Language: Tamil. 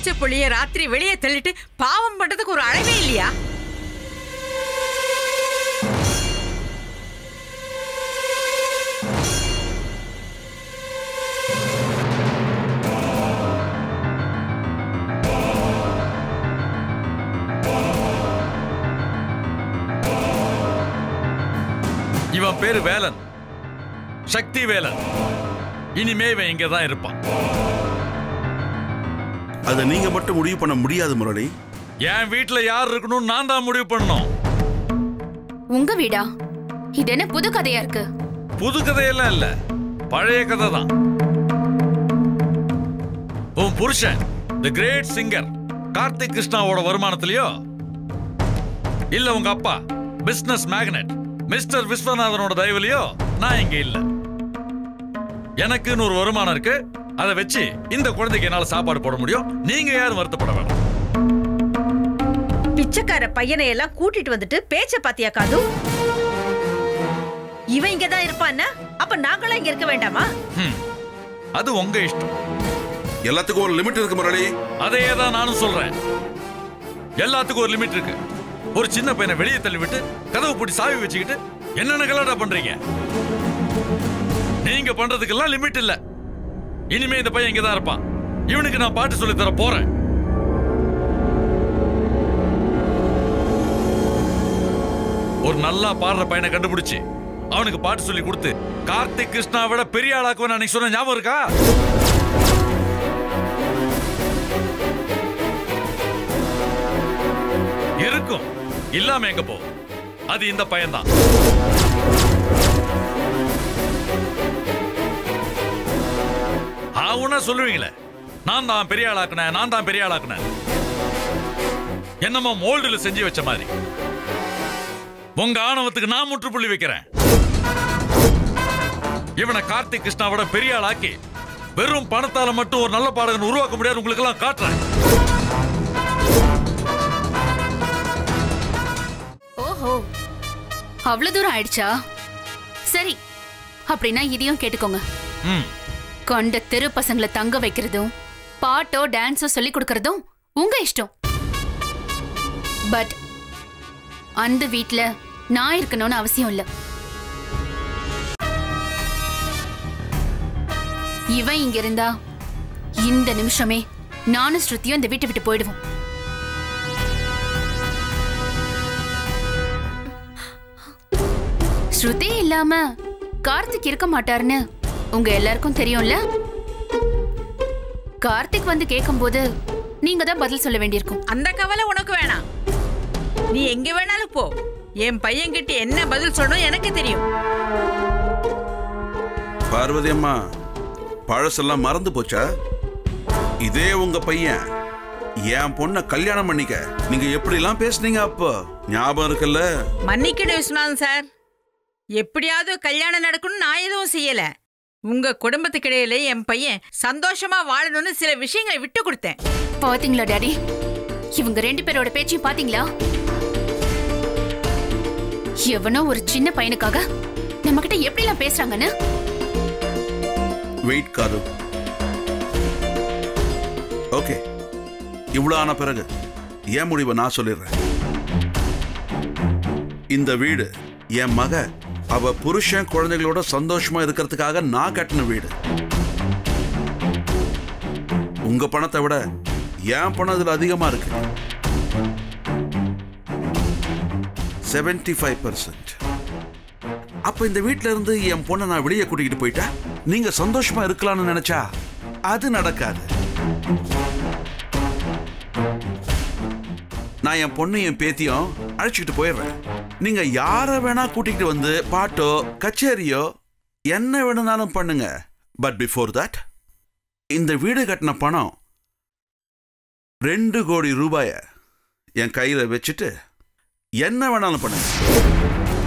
பச்சை புளிய ராத்திரி வெளியே தள்ளிட்டு பாவம் பண்றதுக்கு ஒரு அளவே இல்லையா இவன் பேரு வேலன் சக்தி வேலன் இனிமே இவன் இங்க தான் இருப்பான் அதை நீங்க மட்டும் முடிவு பண்ண முடியாது முரளி என் வீட்டுல யார் இருக்கணும்னு நான் தான் முடிவு பண்ணணும் உங்க வீடா இது என்ன புது கதையா இருக்கு புது கதையெல்லாம் இல்ல பழைய கதை தான் உன் புருஷன் தி கிரேட் சிங்கர் கார்த்திக் கிருஷ்ணாவோட வருமானத்திலயோ இல்ல உங்க அப்பா பிசினஸ் மேக்னெட் மிஸ்டர் விஸ்வநாதனோட தயவுலயோ நான் இங்க இல்ல எனக்குன்னு ஒரு வருமானம் இருக்கு அதை வச்சு இந்த குழந்தைக்கு என்னால சாப்பாடு போட முடியும் நீங்க யாரும் வருத்தப்பட வேண்டாம் பிச்சைக்கார பையனை எல்லாம் கூட்டிட்டு வந்துட்டு பேச்ச பாத்தியா காது இவன் இங்க தான் இருப்பான்னா அப்ப நாங்களும் இங்க இருக்க வேண்டாமா ஹம். அது உங்க இஷ்டம் எல்லாத்துக்கும் ஒரு லிமிட் இருக்கு முரளி அதே தான் நானும் சொல்றேன் எல்லாத்துக்கும் ஒரு லிமிட் இருக்கு ஒரு சின்ன பையனை வெளியே தள்ளி விட்டு கதவு பூட்டி சாவி வச்சுக்கிட்டு என்னென்ன கலாட்டா பண்றீங்க நீங்க பண்றதுக்கெல்லாம் லிமிட் இல்ல இனிமே இந்த பையன் இங்கதான் இருப்பான் இவனுக்கு நான் பாட்டு சொல்லி தர போறேன் ஒரு நல்லா பாடுற பையனை கண்டுபிடிச்சு அவனுக்கு பாட்டு சொல்லி கொடுத்து கார்த்திக் கிருஷ்ணா விட பெரிய ஆளாக்குவேன் அன்னைக்கு சொன்ன ஞாபகம் இருக்கா இருக்கும் இல்லாம எங்க போ அது இந்த பையன்தான் ஆவுன்னா சொல்லுவீங்களே நான் தான் பெரிய ஆளாக்குனேன் நான் தான் பெரிய ஆளாக்குனேன் என்னமோ மோல்டுல செஞ்சு வச்ச மாதிரி உங்க ஆணவத்துக்கு நான் முற்றுப்புள்ளி வைக்கிறேன் இவனை கார்த்திக் கிருஷ்ணாவோட பெரிய ஆளாக்கி வெறும் பணத்தால மட்டும் ஒரு நல்ல பாடகன் உருவாக்க முடியாது உங்களுக்கு எல்லாம் காட்டுறேன் ஓஹோ அவ்வளவு தூரம் ஆயிடுச்சா சரி அப்படின்னா இதையும் கேட்டுக்கோங்க ம் கொண்ட தெரு பசங்களை தங்க வைக்கிறதும் பாட்டோ டான்ஸோ சொல்லி கொடுக்கறதும் உங்க இஷ்டம் பட் அந்த வீட்ல நான் இருக்கணும்னு அவசியம் இல்ல இவன் இங்க இருந்தா இந்த நிமிஷமே நானும் ஸ்ருதியும் இந்த வீட்டை விட்டு போயிடுவோம் ஸ்ருதி இல்லாம கார்த்திக் இருக்க மாட்டாருன்னு உங்க எல்லாருக்கும் தெரியும்ல கார்த்திக் வந்து கேட்கும்போது நீங்க தான் பதில் சொல்ல வேண்டியிருக்கும் அந்த கவலை உனக்கு வேணாம் நீ எங்க வேணாலும் போ என் பையன்கிட்ட என்ன பதில் சொல்லணும் எனக்கு தெரியும் பார்வதி அம்மா பழசெல்லாம் மறந்து போச்சா இதே உங்க பையன் என் பொண்ண கல்யாணம் பண்ணிக்க நீங்க எப்படிலாம் பேசுனீங்க அப்போ ஞாபகம் இருக்குல்ல மன்னிக்கணும் விஸ்வநாதன் சார் எப்படியாவது கல்யாணம் நடக்கணும்னு நான் எதுவும் செய்யல உங்க குடும்பத்துக்கிடையில என் பையன் சந்தோஷமா வாழணும்னு சில விஷயங்களை விட்டு கொடுத்தேன் பாத்தீங்களா டாடி இவங்க ரெண்டு பேரோட பேச்சையும் பாத்தீங்களா எவனோ ஒரு சின்ன பையனுக்காக நம்ம கிட்ட எப்படிலாம் பேசுறாங்கன்னு வெயிட் காது ஓகே இவ்வளோ ஆன பிறகு என் முடிவை நான் சொல்லிடுறேன் இந்த வீடு என் மக அவ புருஷன் குழந்தைகளோட சந்தோஷமா இருக்கிறதுக்காக நான் கட்டின வீடு உங்க பணத்தை விட என் பணம் இதுல அதிகமா இருக்கு செவன்டி ஃபைவ் பர்சன்ட் அப்ப இந்த வீட்ல இருந்து என் பொண்ணை நான் வெளியே கூட்டிக்கிட்டு போயிட்டா நீங்க சந்தோஷமா இருக்கலாம்னு நினைச்சா அது நடக்காது நான் என் பொண்ணு என் பேத்தியும் அழைச்சிக்கிட்டு போயிடுறேன் நீங்க யார வேணா கூட்டிகிட்டு வந்து பாட்டோ கச்சேரியோ என்ன வேணும்னாலும் பண்ணுங்க பட் பிஃபோர் தட் இந்த வீடு கட்டின பணம் ரெண்டு கோடி ரூபாய என் கையில வச்சுட்டு என்ன வேணாலும் பண்ணுங்க